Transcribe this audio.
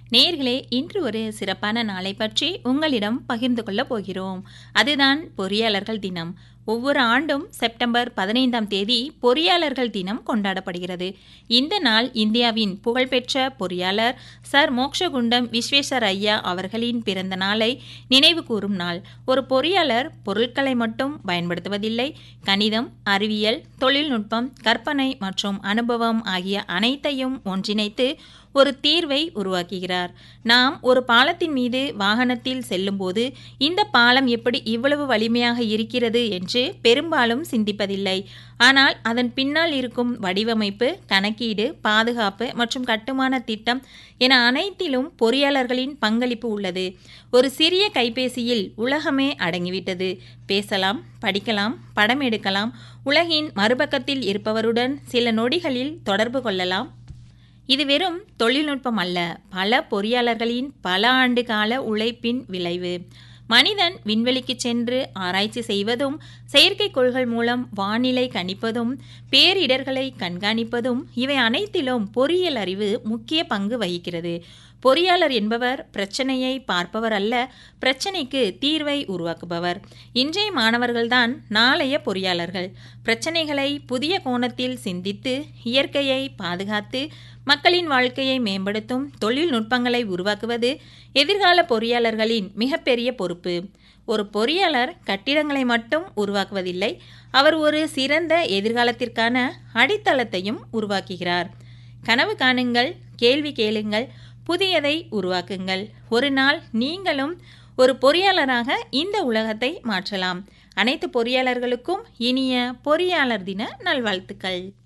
நேர்களே இன்று ஒரு சிறப்பான நாளை பற்றி உங்களிடம் பகிர்ந்து கொள்ளப் போகிறோம் அதுதான் பொறியாளர்கள் தினம் ஒவ்வொரு ஆண்டும் செப்டம்பர் பதினைந்தாம் தேதி பொறியாளர்கள் தினம் கொண்டாடப்படுகிறது இந்த நாள் இந்தியாவின் புகழ்பெற்ற பொறியாளர் சர் மோக்ஷகுண்டம் விஸ்வேஸ்வர் ஐயா அவர்களின் பிறந்த நாளை நினைவு கூறும் நாள் ஒரு பொறியாளர் பொருட்களை மட்டும் பயன்படுத்துவதில்லை கணிதம் அறிவியல் தொழில்நுட்பம் கற்பனை மற்றும் அனுபவம் ஆகிய அனைத்தையும் ஒன்றிணைத்து ஒரு தீர்வை உருவாக்குகிறார் நாம் ஒரு பாலத்தின் மீது வாகனத்தில் செல்லும்போது இந்த பாலம் எப்படி இவ்வளவு வலிமையாக இருக்கிறது என்று பெரும்பாலும் சிந்திப்பதில்லை ஆனால் அதன் பின்னால் இருக்கும் வடிவமைப்பு கணக்கீடு பாதுகாப்பு மற்றும் கட்டுமான திட்டம் என அனைத்திலும் பொறியாளர்களின் பங்களிப்பு உள்ளது ஒரு சிறிய கைபேசியில் உலகமே அடங்கிவிட்டது பேசலாம் படிக்கலாம் படம் எடுக்கலாம் உலகின் மறுபக்கத்தில் இருப்பவருடன் சில நொடிகளில் தொடர்பு கொள்ளலாம் இது வெறும் தொழில்நுட்பம் அல்ல பல பொறியாளர்களின் பல ஆண்டு கால உழைப்பின் விளைவு மனிதன் விண்வெளிக்கு சென்று ஆராய்ச்சி செய்வதும் செயற்கைக்கோள்கள் மூலம் வானிலை கணிப்பதும் பேரிடர்களை கண்காணிப்பதும் இவை அனைத்திலும் பொறியியல் அறிவு முக்கிய பங்கு வகிக்கிறது பொறியாளர் என்பவர் பிரச்சனையை பார்ப்பவர் அல்ல பிரச்சனைக்கு தீர்வை உருவாக்குபவர் இன்றைய மாணவர்கள்தான் நாளைய பொறியாளர்கள் பிரச்சனைகளை புதிய கோணத்தில் சிந்தித்து இயற்கையை பாதுகாத்து மக்களின் வாழ்க்கையை மேம்படுத்தும் தொழில்நுட்பங்களை உருவாக்குவது எதிர்கால பொறியாளர்களின் மிகப்பெரிய பொறுப்பு ஒரு பொறியாளர் கட்டிடங்களை மட்டும் உருவாக்குவதில்லை அவர் ஒரு சிறந்த எதிர்காலத்திற்கான அடித்தளத்தையும் உருவாக்குகிறார் கனவு காணுங்கள் கேள்வி கேளுங்கள் புதியதை உருவாக்குங்கள் ஒரு நாள் நீங்களும் ஒரு பொறியாளராக இந்த உலகத்தை மாற்றலாம் அனைத்து பொறியாளர்களுக்கும் இனிய பொறியாளர் தின நல்வாழ்த்துக்கள்